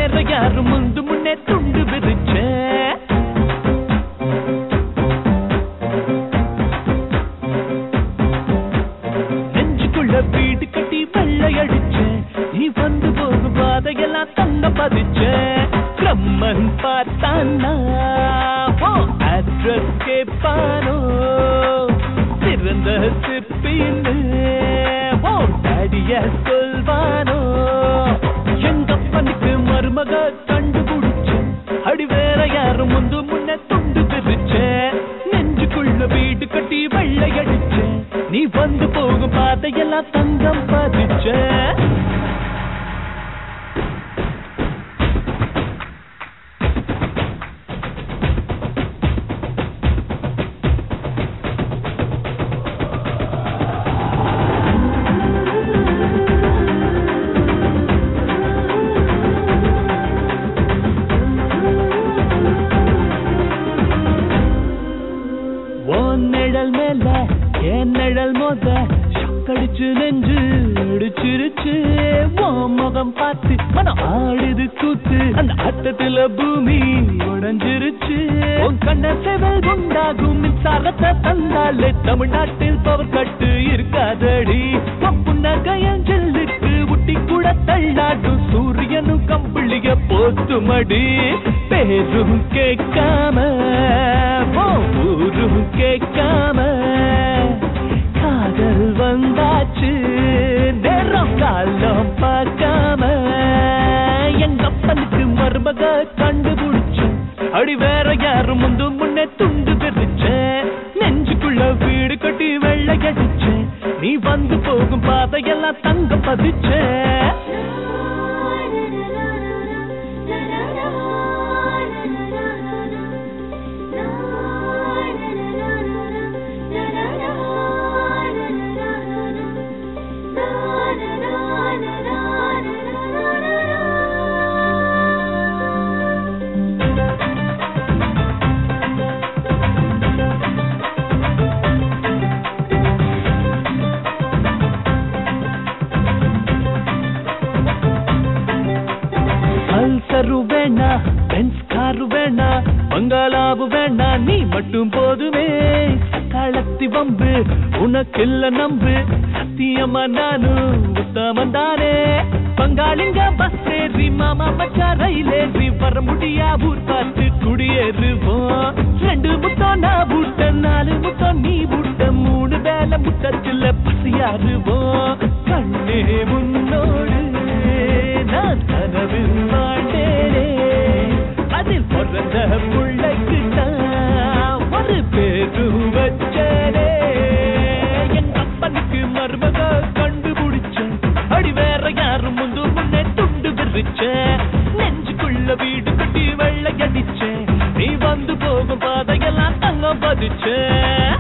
வேற யாரும் முந்து முன்னே துண்டு விரிச்ச நெஞ்சுக்குள்ள வீடு கட்டி வெள்ளை அடிச்ச நீ வந்து போகும் பாதையெல்லாம் தங்க பதிச்ச பிரம்மன் பார்த்தானா அட்ரஸ் கேட்பானோ சிறந்த சிற்பின்னு ஓ டேடிய சொல்வானோ எங்கப்பனுக்கு மருமக கண்டுபிடிச்ச அடி வேற யாரும் முந்து முன்ன துண்டு பிரிச்ச நெஞ்சுக்குள்ள வீடு கட்டி வெள்ளை அடிச்ச நீ வந்து போகும் பாதையெல்லாம் தங்கம் பதிச்ச உன் நிழல் மேல என் நிழல் மோத கடிச்சு நெஞ்சு அடிச்சிருச்சு உன் முகம் பார்த்து மனம் ஆடுது கூத்து அந்த அட்டத்துல பூமி உடைஞ்சிருச்சு உன் கண்ண செவல் உண்டாகும் மின்சாரத்தை தந்தாலே தமிழ்நாட்டில் பவர் கட்டு இருக்காதடி உன் புன்னகையன் ஜெல்லுக்கு உட்டி கூட தள்ளாடும் சூரியனும் கம்பளிய போத்துமடி பேரும் கேட்காம ஓ ஊரும் கேட்காம காதல் வந்தாச்சு நேரம் காலம் பார்க்காம எங்க அப்பனுக்கு மருமக கண்டுபிடிச்சு அடி வேற யாரும் முந்து முன்னே துண்டு பிரிச்ச நெஞ்சுக்குள்ள வீடு கட்டி வெள்ளை அடிச்ச நீ வந்து போகும் பாதையெல்லாம் தங்க பதிச்ச பல்சரு வேணா பென்ஸ் காரு வேணா பங்களாவு வேணா நீ மட்டும் போதுமே சக்காலத்தி வம்பு உனக்கில்ல நம்பு சத்தியமா நானும் உத்தமன் தானே பங்காளிங்க பஸ் ஏறி மாமா மச்சா ரயில் ஏறி வர முடியா ஊர் பார்த்து குடியேறுவோம் ரெண்டு முத்தம் நான் பூட்ட நாலு முத்தம் நீ பூட்ட மூணு வேலை முட்டத்தில் பசியாறுவோம் கண்ணே முன்னோடு நான் கனவில் மாட்டேனே அதில் பிறந்த பிள்ளைக்கு நான் ஒரு பேரு வச்சனே என் அப்பனுக்கு மருமக கண்டுபிடிச்சேன் அடி வேற யாரும் முந்து முன்னே துண்டு விரிச்ச நெஞ்சுக்குள்ள வீடு கட்டி வெள்ளை அடிச்சேன் நீ வந்து போகும் பாதையெல்லாம் தங்கம் பதிச்சேன்